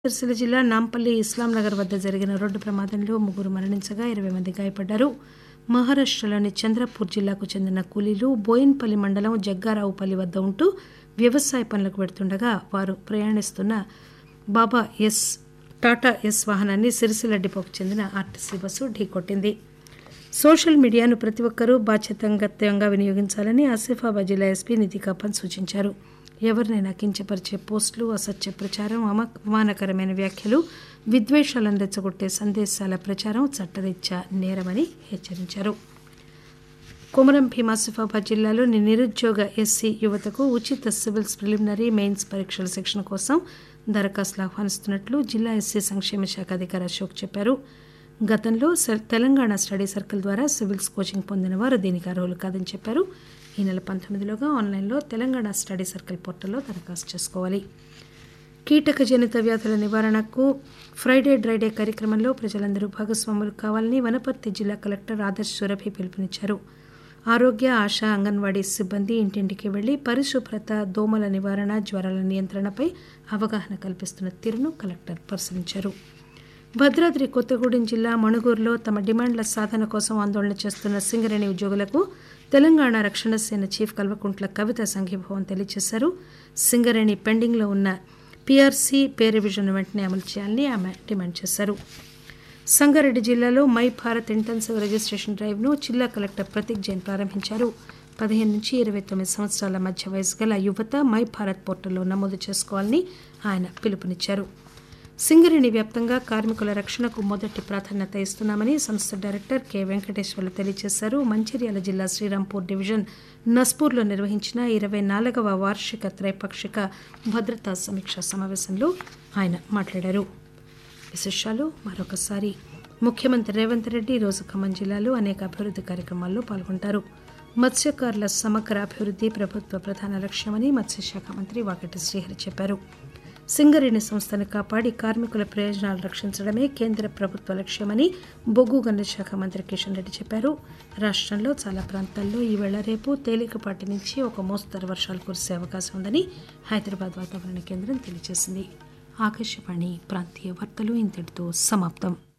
సిరిసిల్ల జిల్లా నాంపల్లి ఇస్లాంనగర్ వద్ద జరిగిన రోడ్డు ప్రమాదంలో ముగ్గురు మరణించగా ఇరవై మంది గాయపడ్డారు మహారాష్టలోని చంద్రపూర్ జిల్లాకు చెందిన కూలీలు బోయిన్పల్లి మండలం జగ్గారావుపల్లి వద్ద ఉంటూ వ్యవసాయ పనులకు వెడుతుండగా వారు ప్రయాణిస్తున్న బాబా ఎస్ టాటా ఎస్ వాహనాన్ని సిరిసిల్ల డిపోకు చెందిన ఆర్టీసీ బస్సు ఢీకొట్టింది సోషల్ మీడియాను ప్రతి ఒక్కరూ బాధ్యతాయుతంగా వినియోగించాలని ఆసిఫాబాద్ జిల్లా ఎస్పీ నితికా పంత్ సూచించారు ఎవరినైనా కించపరిచే పోస్టులు అసత్య ప్రచారం అవమానకరమైన వ్యాఖ్యలు విద్వేషాలను రెచ్చగొట్టే సందేశాల ప్రచారం చట్టరీత్యా నేరమని హెచ్చరించారు కొమరం భీం ఆసిఫాబాద్ జిల్లాలోని నిరుద్యోగ ఎస్సీ యువతకు ఉచిత సివిల్స్ ప్రిలిమినరీ మెయిన్స్ పరీక్షల శిక్షణ కోసం దరఖాస్తులు ఆహ్వానిస్తున్నట్లు జిల్లా ఎస్సీ సంక్షేమ శాఖ అధికారి అశోక్ చెప్పారు గతంలో తెలంగాణ స్టడీ సర్కిల్ ద్వారా సివిల్స్ కోచింగ్ పొందిన వారు దీనికి అర్హులు కాదని చెప్పారు ఈ నెల పంతొమ్మిదిలోగా ఆన్లైన్లో తెలంగాణ స్టడీ సర్కిల్ పోర్టల్లో దరఖాస్తు చేసుకోవాలి కీటక జనిత వ్యాధుల నివారణకు ఫ్రైడే డ్రైడే కార్యక్రమంలో ప్రజలందరూ భాగస్వాములు కావాలని వనపర్తి జిల్లా కలెక్టర్ ఆదర్శ్ సురభి పిలుపునిచ్చారు ఆరోగ్య ఆశా అంగన్వాడీ సిబ్బంది ఇంటింటికి వెళ్లి పరిశుభ్రత దోమల నివారణ జ్వరాల నియంత్రణపై అవగాహన కల్పిస్తున్న తీరును కలెక్టర్ పరిశీలించారు భద్రాద్రి కొత్తగూడెం జిల్లా మణుగూరులో తమ డిమాండ్ల సాధన కోసం ఆందోళన చేస్తున్న సింగరేణి ఉద్యోగులకు తెలంగాణ రక్షణ సేన చీఫ్ కల్వకుంట్ల కవిత సంఘీభావం తెలియజేశారు సింగరేణి పెండింగ్లో ఉన్న పీఆర్సీ పే రివిజన్ వెంటనే అమలు చేయాలని ఆమె డిమాండ్ చేశారు సంగారెడ్డి జిల్లాలో మై భారత్ ఇంటెన్సివ్ రిజిస్ట్రేషన్ డ్రైవ్ను జిల్లా కలెక్టర్ ప్రతీక్ జైన్ ప్రారంభించారు పదిహేను నుంచి ఇరవై తొమ్మిది సంవత్సరాల మధ్య వయసు గల యువత మై భారత్ పోర్టల్లో నమోదు చేసుకోవాలని ఆయన పిలుపునిచ్చారు సింగరేణి వ్యాప్తంగా కార్మికుల రక్షణకు మొదటి ప్రాధాన్యత ఇస్తున్నామని సంస్థ డైరెక్టర్ కె వెంకటేశ్వర్లు తెలియజేశారు మంచిర్యాల జిల్లా శ్రీరాంపూర్ డివిజన్ నస్పూర్లో నిర్వహించిన ఇరవై నాలుగవ వార్షిక త్రైపాక్షిక భద్రతా సమీక్షా సమావేశంలో ఆయన మాట్లాడారు విశేషాలు మరొకసారి ముఖ్యమంత్రి రేవంత్ రెడ్డి ఈరోజు ఖమ్మం జిల్లాలో అనేక అభివృద్ది కార్యక్రమాల్లో పాల్గొంటారు మత్స్యకారుల సమగ్ర అభివృద్ది ప్రభుత్వ ప్రధాన లక్ష్యమని మత్స్యశాఖ మంత్రి వాకటి శ్రీహరి చెప్పారు సింగరేణి సంస్థను కాపాడి కార్మికుల ప్రయోజనాలు రక్షించడమే కేంద్ర ప్రభుత్వ లక్ష్యమని బొగ్గు గనుల శాఖ మంత్రి కిషన్ రెడ్డి చెప్పారు రాష్టంలో చాలా ప్రాంతాల్లో ఈవేళ రేపు తేలికపాటి నుంచి ఒక మోస్తరు వర్షాలు కురిసే అవకాశం ఉందని హైదరాబాద్ వాతావరణ కేంద్రం తెలియజేసింది ఆకాశవాణి ప్రాంతీయ వార్తలు ఇంతటితో సమాప్తం